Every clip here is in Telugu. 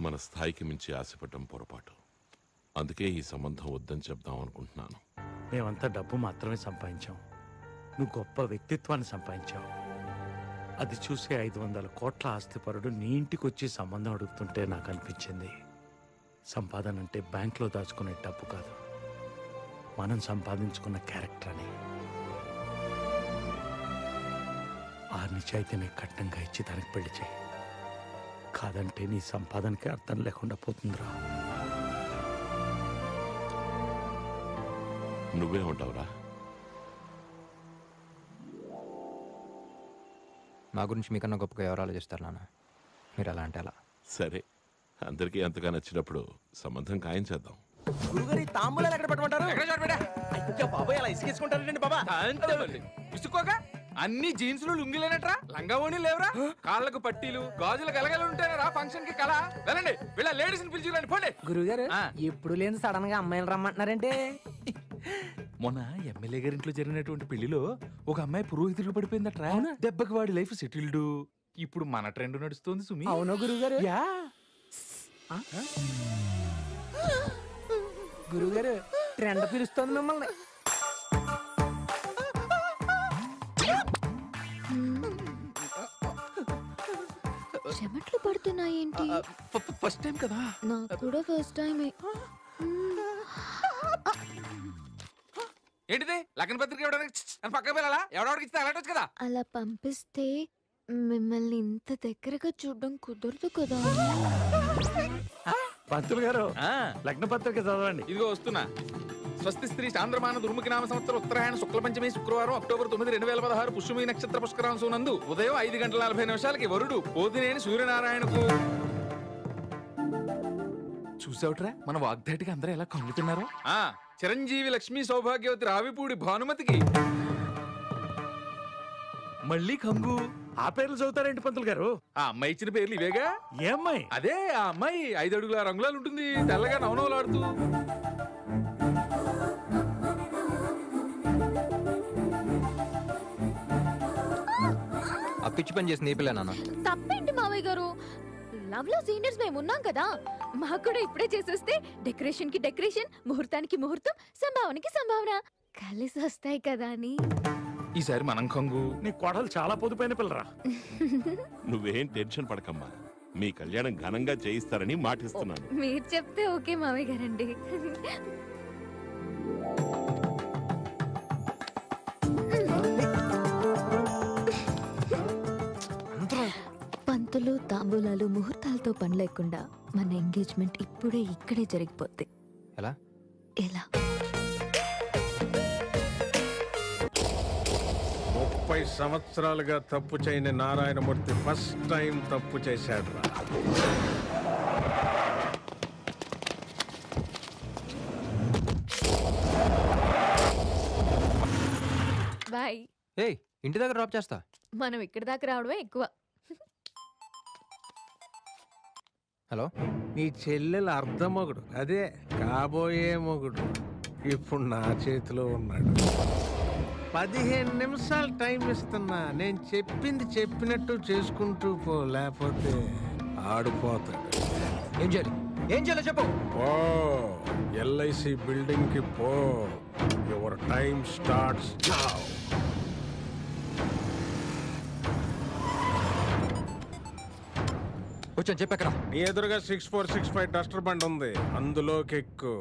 మన స్థాయికి మించి ఆశపడటం పొరపాటు అందుకే ఈ సంబంధం వద్దని చెప్దాం అనుకుంటున్నాను మేమంతా డబ్బు మాత్రమే సంపాదించాం నువ్వు గొప్ప వ్యక్తిత్వాన్ని సంపాదించావు అది చూసి ఐదు వందల కోట్ల ఆస్తిపరుడు నీ ఇంటికి వచ్చి సంబంధం అడుగుతుంటే నాకు అనిపించింది సంపాదన అంటే బ్యాంక్లో దాచుకునే డబ్బు కాదు మనం సంపాదించుకున్న క్యారెక్టర్ అని ఆ నిజాయితీని కట్నంగా ఇచ్చి దానికి పెళ్లి చేయి కాదంటే నీ సంపాదనకి అర్థం లేకుండా పోతుందిరా నువ్వేమంటావురా మా గురించి మీకన్నా గొప్పగా ఎవరు ఆలోచిస్తారు నాన్న మీరు ఎలా అంటే అలా సరే అందరికీ అంతగా నచ్చినప్పుడు సంబంధం ఖాయం చేద్దాం గురుగారి తాంబూలాలు ఎక్కడ పెట్టమంటారు అయ్యో బాబాయ్ అలా ఇసుకేసుకుంటారండి బాబా అంతే మళ్ళీ విసుకోక అన్ని జీన్సులు లుంగిలేనట్రా లంగావోని లేవురా కాళ్ళకు పట్టీలు గాజులకు ఎలగలు ఉంటారా ఫంక్షన్ కి కళ వెళ్ళండి వీళ్ళ లేడీస్ ని పిలిచిరండి పోండి గురుగారు ఆ. ఎప్పుడు లేని సడన్ గా అమ్మాయిలు రమ్మంటున్నారంటే మొన్న ఎమ్మెల్యే గారి ఇంట్లో జరిగినటువంటి పెళ్లిలో ఒక అమ్మాయి పురోహితుడికి పడిపోయిందట్రా దెబ్బకి వాడి లైఫ్ సెటిల్డ్ ఇప్పుడు మన ట్రెండ్ నడుస్తుంది సుమి అవునా గురుగారు యా గురుగారు ట్రెండ్ పిలుస్తుంది మిమ్మల్ని చెమట్లు పడుతున్నాయేంటి ఫస్ట్ టైం కదా నాకు కూడా ఫస్ట్ టైమే ఏంటిది లగ్న పత్రిక ఇవ్వడానికి ఛ్, అని పక్క వెళ్ళాలా ఎవడెవడికి ఇస్తే అలాంటి కదా అలా పంపిస్తే మిమ్మల్ని ఇంత దగ్గరగా చూడడం కుదరదు కదా పంతులు గారు లగ్న పత్రిక చదవండి ఇదిగో వస్తున్నా స్వస్తి స్త్రీ చాంద్రమాన దుర్ముఖి నామ సంవత్సరం ఉత్తరాయణ శుక్ల పంచమి శుక్రవారం అక్టోబర్ తొమ్మిది రెండు వేల పదహారు పుష్యమి నక్షత్ర పుష్కరాంశం నందు ఉదయం ఐదు గంటల నలభై నిమిషాలకి వరుడు పోతినేని సూర్యనారాయణకు చూసావుట్రా మన వాగ్దాటికి అందరూ ఎలా కంగుతున్నారు ఆ చిరంజీవి లక్ష్మీ సౌభాగ్యవతి రావిపూడి భానుమతికి మళ్ళీ కంగు ఆ పేర్లు చదువుతారేంటి పంతులు గారు ఆ అమ్మాయి ఇచ్చిన పేర్లు ఇవేగా ఏ అమ్మాయి అదే ఆ అమ్మాయి ఐదు అడుగుల రంగులాలు ఉంటుంది తెల్లగా నవనవలాడుతూ ఆ పిచ్చి పని చేసింది ఏ పిల్ల నాన్న తప్పేంటి మావయ్య గారు లవ్ లో సీనియర్స్ మేము ఉన్నాం కదా మాకు కూడా ఇప్పుడే చేసేస్తే డెకరేషన్ కి డెకరేషన్ ముహూర్తానికి ముహూర్తం సంభావనకి సంభావన కలిసి వస్తాయి కదా అని ఈసారి మనం కంగు నీ కోడలు చాలా పొదుపైన పిల్లరా నువ్వేం టెన్షన్ పడకమ్మా మీ కళ్యాణం ఘనంగా చేయిస్తారని మాటిస్తున్నాను మీరు చెప్తే ఓకే మావయ్య గారండి పంతులు తాంబూలాలు ముహూర్తాలతో పని లేకుండా మన ఎంగేజ్మెంట్ ఇప్పుడే ఇక్కడే జరిగిపోద్ది ఎలా ఎలా ముప్పై సంవత్సరాలుగా తప్పు చేయని నారాయణమూర్తి ఫస్ట్ టైం తప్పు చేశాడు రా బాయ్ ఏయ్ ఇంటి దగ్గర డ్రాప్ చేస్తా మనం ఇక్కడి దాకా రావడమే ఎక్కువ హలో నీ చెల్లెలు అర్ధమొగుడు అదే కాబోయే మొగుడు ఇప్పుడు నా చేతిలో ఉన్నాడు పదిహేను నిమిషాలు టైం ఇస్తున్నా నేను చెప్పింది చెప్పినట్టు చేసుకుంటూ పో లేకపోతే ఆడిపోతాడు ఏం చేయాలి ఏం చేయాలో చెప్పు పో ఎల్ఐసి బిల్డింగ్ కి పో యువర్ టైం స్టార్ట్స్ వచ్చాను చెప్పెక్కడ నీ ఎదురుగా six four six five Duster బండ్ ఉంది అందులోకి ఎక్కు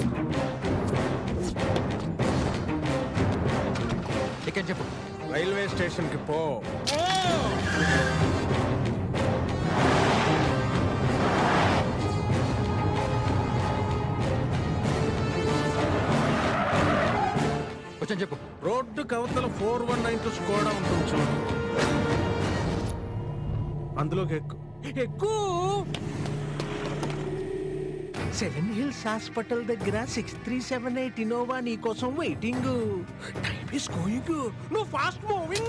ఇక్కడ చెప్పు రైల్వే స్టేషన్ కి పో వచ్చాను చెప్పు రోడ్డు కవతల four one nine two Skoda ఉంటుంది చూడు అందులోకి ఎక్కు ఎక్కు సెవెన్ హిల్స్ హాస్పిటల్ దగ్గర six three seven eight Innova నీ కోసం వెయిటింగ్ టైమ్ ఇస్ గోయింగ్ నువ్వు ఫాస్ట్ మూవింగ్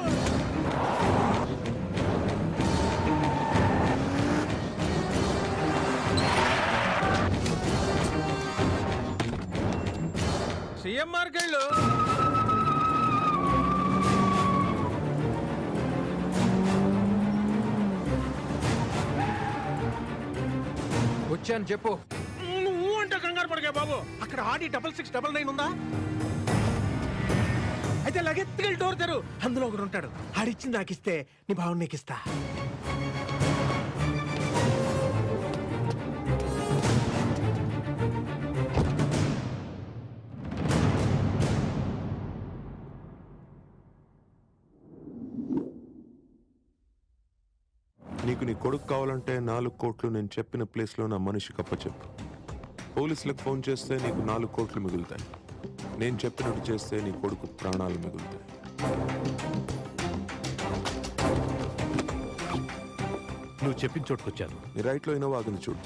సిఎంఆర్కి వెళ్ళు వచ్చాను చెప్పు నువ్వు అంటే కంగారు పడగా బాబు అక్కడ Audi double six double nine ఉందా అయితే లగెత్తుకెళ్ళి డోర్ తెరు అందులో ఒకడు ఉంటాడు ఆడిచ్చింది నాకు ఇస్తే నీ బావ నీకు ఇస్తా నీకు నీ కొడుకు కావాలంటే నాలుగు కోట్లు నేను చెప్పిన ప్లేస్లో నా మనిషికి అప్పచెప్పు పోలీసులకు ఫోన్ చేస్తే నీకు నాలుగు కోట్లు మిగులుతాయి నేను చెప్పినట్టు చేస్తే నీ కొడుకు ప్రాణాలు మిగులుతాయి నువ్వు చెప్పిన చోటుకొచ్చాను నీ రైట్లో అయినా వాగింది చూడు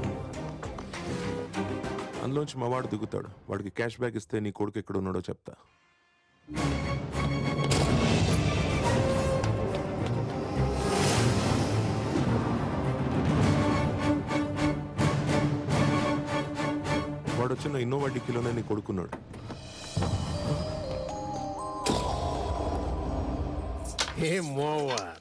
అందులోంచి మా వాడు దిగుతాడు వాడికి క్యాష్ బ్యాక్ ఇస్తే నీ కొడుకు ఎక్కడ ఉన్నాడో చెప్తా వాడు వచ్చిన ఇన్నోవా డిక్కీలోనే నీ కొడుకున్నాడు ఏం ఓవర్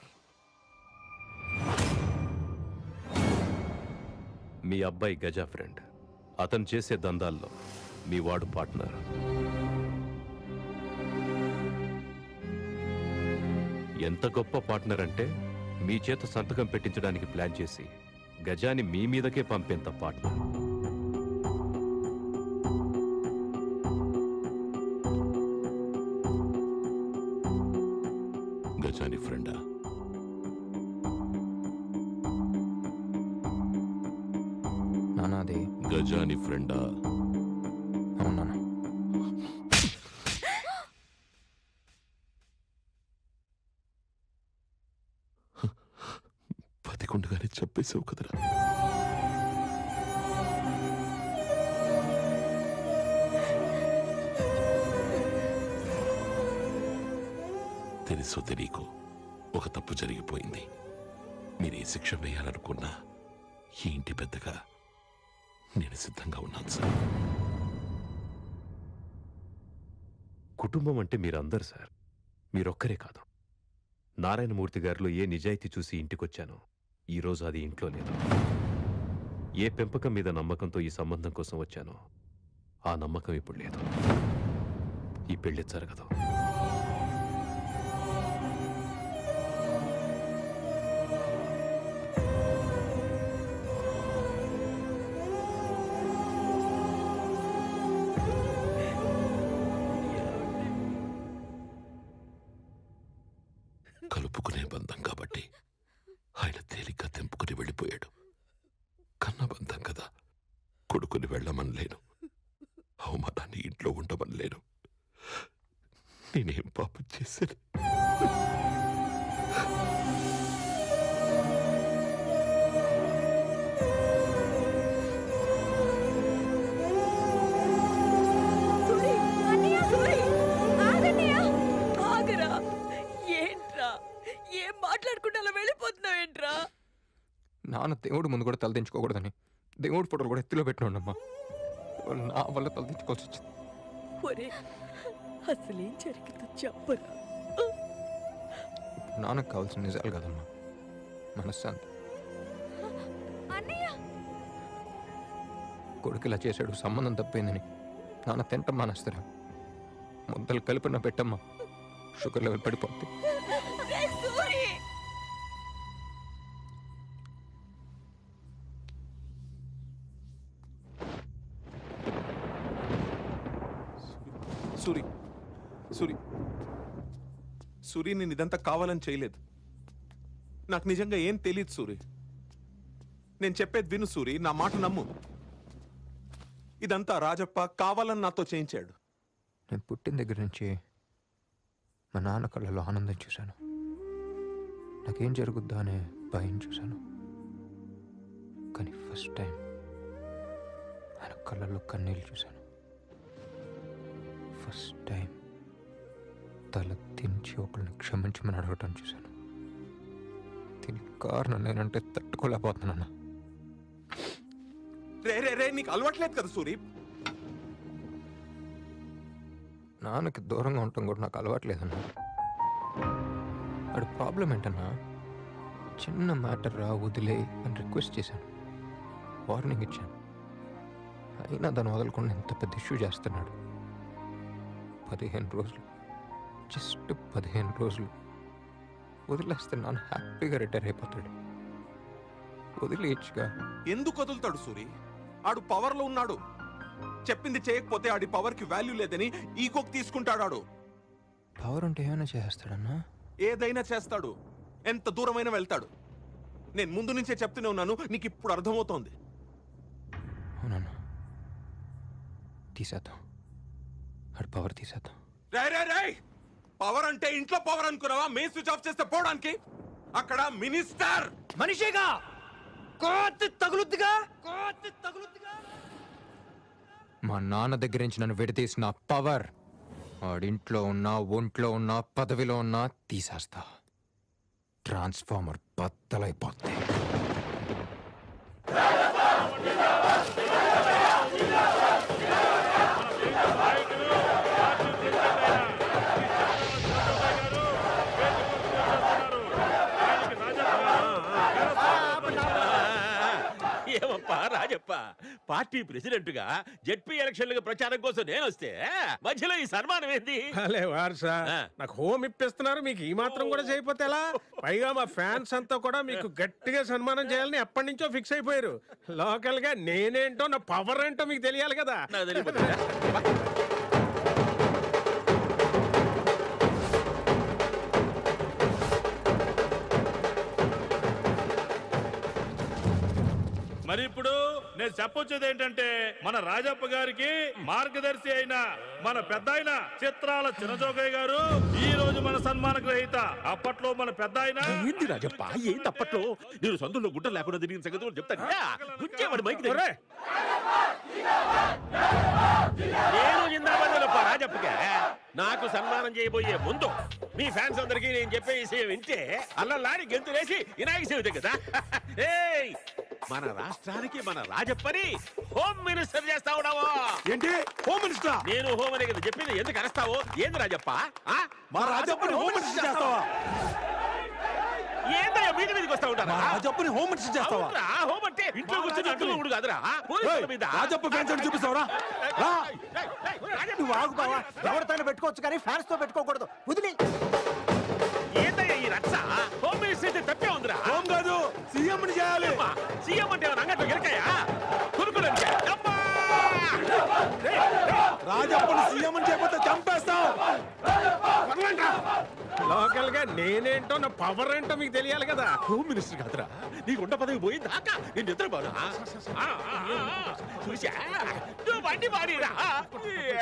మీ అబ్బాయి గజా ఫ్రెండ్ అతను చేసే దందాల్లో మీ వాడు పార్ట్నర్ ఎంత గొప్ప పార్ట్నర్ అంటే మీ చేత సంతకం పెట్టించడానికి ప్లాన్ చేసి గజాని మీ మీదకే పంపేంత పార్ట్నర్ గజాని ఫ్రెండా నాన్న అది గజాని ఫ్రెండా అవును నాన్న బతికుండగానే చెప్పేసావు కదరా తెలుసో తెలియకో ఒక తప్పు జరిగిపోయింది మీరు ఏ శిక్ష వేయాలనుకున్నా ఈ ఇంటి పెద్దగా నేను సిద్ధంగా ఉన్నాను సార్ కుటుంబం అంటే మీరందరు సార్ మీరొక్కరే కాదు నారాయణమూర్తి గారిలో ఏ నిజాయితీ చూసి ఇంటికొచ్చానో ఈరోజు అది ఇంట్లో లేదు ఏ పెంపకం మీద నమ్మకంతో ఈ సంబంధం కోసం వచ్చానో ఆ నమ్మకం ఇప్పుడు లేదు ఈ పెళ్లి జరగదు కలుపుకునే బంధం కాబట్టి ఆయన తేలిగ్గా తెంపుకుని వెళ్ళిపోయాడు కన్న బంధం కదా కొడుకుని వెళ్ళమనలేను అవమానాన్ని ఇంట్లో ఉండమనలేను నేనేం పాపం చేశాను సూరి అన్నయ్య సూరి ఆగన్నయ్య ఆగరా ఏంట్రా ఏం మాట్లాడకుండా అలా వెళ్ళిపోతున్నావు ఏంట్రా నాన్న దేవుడు ముందు కూడా తలదించుకోకూడదని దేవుడి ఫోటోలు కూడా ఎత్తులో పెట్టినాడమ్మా నా వల్ల తలదించుకోవాల్సి వచ్చింది ఒరే అసలేం జరిగిందో చెప్పరా నాన్నకు కావాల్సిన నిజాలు కదమ్మా మనశ్శాంతి అన్నయ్య కొడుకు ఇలా చేశాడు సంబంధం తప్పిందని నాన్న తింటం మానేస్తారా ముద్దలు కలిపిన పెట్టమ్మా షుగర్ లెవెల్ పడిపోద్ది రేయ్ సూరి సూరి సూరి సూరి నేను ఇదంతా కావాలని చేయలేదు నాకు నిజంగా ఏం తెలియదు సూరి నేను చెప్పేది విను సూరి నా మాట నమ్ము ఇదంతా రాజప్ప కావాలని నాతో చేయించాడు నేను పుట్టిన దగ్గర నుంచి మా నాన్న కళ్ళలో ఆనందం చూశాను నాకేం జరుగుద్దా అనే భయం చూశాను కానీ ఫస్ట్ టైం ఆయన కళ్ళల్లో కన్నీళ్ళు చూశాను ఫస్ట్ టైం తల దించి ఒకరిని క్షమించమని అడగటం చూశాను దీనికి కారణం నేనంటే తట్టుకోలేకపోతున్నాను రే రే రే నీకు అలవాట్లేదు కదా సూరి నాన్నకి దూరంగా ఉండటం కూడా నాకు అలవాట్లేదన్నా అడు ప్రాబ్లం ఏంటన్నా చిన్న మ్యాటర్ రా వదిలే అని రిక్వెస్ట్ చేశాను వార్నింగ్ ఇచ్చాను అయినా దాన్ని వదలకుండా ఎంత పెద్ద ఇష్యూ చేస్తున్నాడు పదిహేను రోజులు జస్ట్ పదిహేను రోజులు వదిలేస్తే నాన్న హ్యాపీగా రిటైర్ అయిపోతాడు వదిలేయచ్చుగా ఎందుకు వదులుతాడు సూరి ఆడు పవర్ లో ఉన్నాడు చెప్పింది చేయకపోతే ఆడి పవర్ కి వాల్యూ లేదని ఈగోకి తీసుకుంటాడు ఆడు పవర్ ఉంటే ఏమైనా చేస్తాడన్నా ఏదైనా చేస్తాడు ఎంత దూరమైనా వెళ్తాడు నేను ముందు నుంచే చెప్తూనే ఉన్నాను నీకు ఇప్పుడు అర్థమవుతోంది అవునన్నా తీసేద్దాం ఆడు పవర్ తీసేద్దాం రై రై రై పవర్ అంటే ఇంట్లో పవర్ అనుకున్నావా మెయిన్ స్విచ్ ఆఫ్ చేస్తే పోవడానికి అక్కడ మినిస్టర్ మనిషిగా కోతి తగులుద్దిగా కోతి తగులుద్దిగా మా నాన్న దగ్గర నుంచి నన్ను విడదీసిన పవర్ ఆడింట్లో ఉన్నా ఒంట్లో ఉన్నా పదవిలో ఉన్నా తీసేస్తా ట్రాన్స్ఫార్మర్ బద్దలైపోద్ది ఏమప్పా రాజప్ప పార్టీ ప్రెసిడెంట్ గా జెడ్పీ ఎలక్షన్లకు ప్రచారం కోసం నేను వస్తే మధ్యలో ఈ సన్మానం ఏంది భలే వారసా నాకు హోమ్ ఇప్పిస్తున్నారు మీకు ఈ మాత్రం కూడా చేయకపోతే ఎలా పైగా మా ఫ్యాన్స్ అంతా కూడా మీకు గట్టిగా సన్మానం చేయాలని ఎప్పటి నుంచో ఫిక్స్ అయిపోయారు లోకల్ గా నేనేంటో నా పవర్ ఏంటో మీకు తెలియాలి కదా నాకు తెలియపోతుందా? మరి ఇప్పుడు నేను చెప్పొచ్చేది ఏంటంటే మన రాజప్ప గారికి మార్గదర్శి అయిన మన పెద్ద ఆయన చిత్రాల చిన్నజోగయ్య గారు ఈ రోజు మన సన్మాన గ్రహీత అప్పట్లో మన పెద్ద ఆయన ఏంది రాజప్ప ఏంది అప్పట్లో నేను సొంతంలో గుడ్డ లేకుండా తిరిగిన సంగతి కూడా చెప్తాను గుంచేవాడు మైక్ దగ్గర. నేను జిందాబాద్ రాజప్పకే నాకు సన్మానం చేయబోయే ముందు మీ ఫ్యాన్స్ అందరికీ నేను చెప్పే విషయం వింటే అల్లలాడి గెంతులేసి వినాయక చవితి కదా ఏయ్ మన రాష్ట్రానికి మన రాజప్పని హోమ్ మినిస్టర్ చేస్తా ఉన్నావు ఏంటి హోమ్ మినిస్టర్ నేను హోమ్ అనే కదా చెప్పింది ఎందుకు అరస్తావు ఏంది రాజప్ప ఆ? మా రాజప్పని హోమ్ మినిస్టర్ చేస్తావా ఏందయ్యా మీది మీదకి వస్తా ఉంటారా మా రాజప్పని హోమ్ మినిస్టర్ చేస్తావా అవునురా, హోమ్ అంటే ఇంట్లో కూర్చొని అంటున్నాడు కాదురా పోలీసుల మీద రాజప్ప ఫ్యాన్స్ అని చూపిస్తావరా రా నువ్వు ఆగుతావా ఎవరితో పెట్టుకోవచ్చు కానీ ఫ్యాన్స్ తో పెట్టుకోకూడదు వదిలి ఏందయ్యా ఈ రచ్చ హోమ్ మినిస్టర్ అయితే తప్పే ఉందిరా హోమ్ కాదు సీఎం ని చేయాలి సీఎం అంటే ఏమన్నా అంగట్లో గిరకాయా కురుకులంటే అమ్మా రాజప్పని సీఎం అని చేయకపోతే చంపేస్తాం లోకల్ గా నేనేంటో నా పవర్ ఏంటో మీకు తెలియాలి కదా హోమ్ మినిస్టర్ కాదురా నీకు ఉండ పదవి పోయింది దాకా నేను నిద్రపోను చూసా నువ్వు బండి మాడిరా